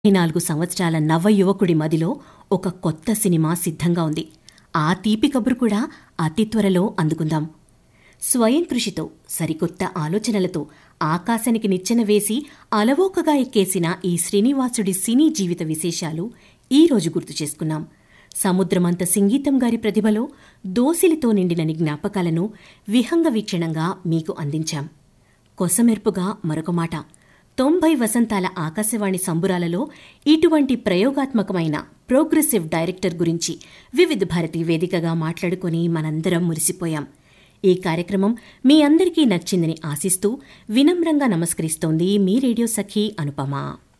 నాలుగు సంవత్సరాల నవ యువకుడి మదిలో ఒక కొత్త సినిమా సిద్ధంగా ఉంది ఆ తీపి కబురు కూడా అతి త్వరలో అందుకుందాం స్వయం కృషితో సరికొత్త ఆలోచనలతో ఆకాశానికి నిచ్చెన వేసి అలవోకగా ఎక్కేసిన ఈ శ్రీనివాసుడి సినీ జీవిత విశేషాలు ఈ రోజు గుర్తు చేసుకున్నాం సముద్రమంత సింగీతం గారి ప్రతిభలో దోసిలితో నిండినని జ్ఞాపకాలను విహంగ వీక్షణంగా మీకు అందించాం కొసమెరుపుగా మరొక మాట తొంభై వసంతాల ఆకాశవాణి సంబురాలలో ఇటువంటి ప్రయోగాత్మకమైన ప్రోగ్రెసివ్ డైరెక్టర్ గురించి వివిధ భారతి వేదికగా మాట్లాడుకుని మనందరం మురిసిపోయాం ఈ కార్యక్రమం మీ అందరికీ నచ్చిందని ఆశిస్తూ వినమ్రంగా నమస్కరిస్తోంది మీ రేడియో సఖీ అనుపమ